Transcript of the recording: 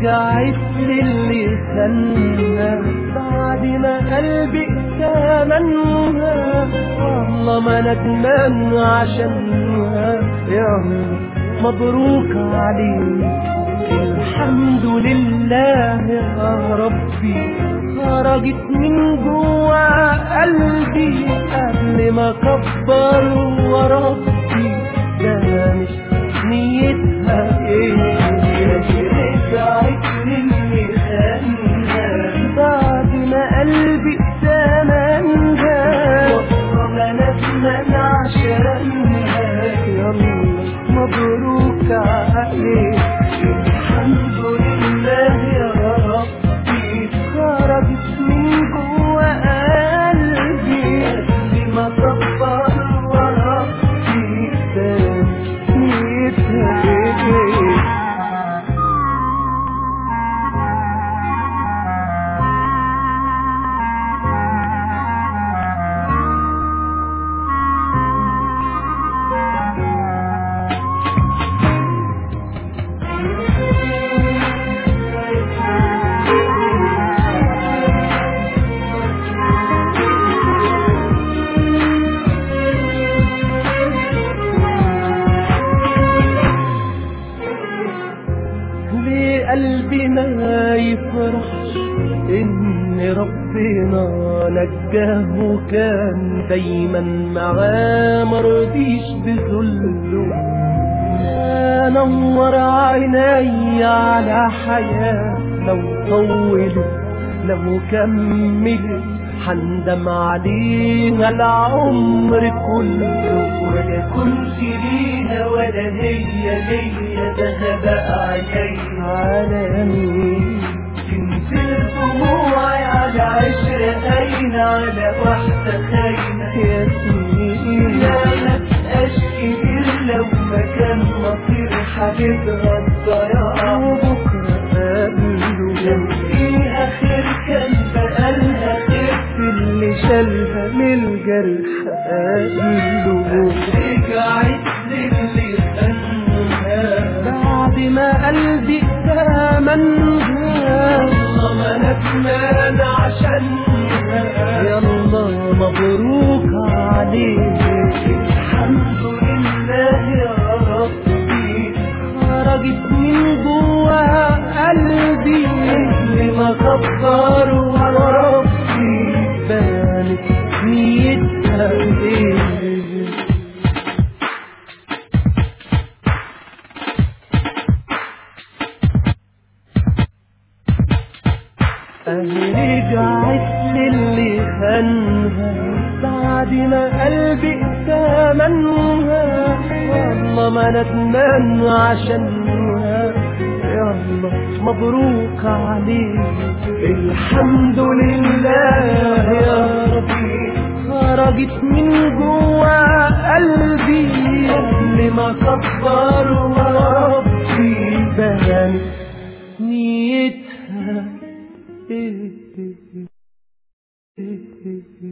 رجعت للي خانها بعد ما قلبي اتمنها والله ما ندمان عشانها يلا مبروك عليك الحمد لله يا ربي خرجت من جوا قلبي قبل ما كبر وربي ده مش نيتها ايه رجعت مني خانها بعد ما قلبي اتمنها والله انا اتمنى عشانها يلا مبروك عليك الحمد لله يا ربي خرجت من جوا قلبي قبل ما كبر وربي ده نيتها ايه ليه قلبي ما يفرحش ان ربنا نجاه وكان دايما معاه مرضيش بذله نور عيني على حياة لو طولت لو كملت حندم عليها العمر كله ولا كنت ليها ولا هي ليا ذهب عيني على مين تنزل دموعي على عشرة أين على واحدة خاينة يا سنين لا ما تبقاش كبير لو ما كان مصير حبيبها الضياع وبكرة قبله لو فيها خير كان بقالها خير في اللي شالها من الجرح قبله رجعت للي خانها بعد ما قلبي اتمنها والله ما ندمان عشانها يلا مبروك عليك الحمد لله يا ربي خرجت من جوا قلبي قبل ما كبر وربي بانت نيتها ايه أهي رجعت للي خانها بعد ما قلبي اتمنها والله ما ندمان عشانها يلا مبروك عليك الحمد لله يا ربي خرجت من جوا قلبي قبل ما كبر وربي بان نيتها إيه إيه إيه إيه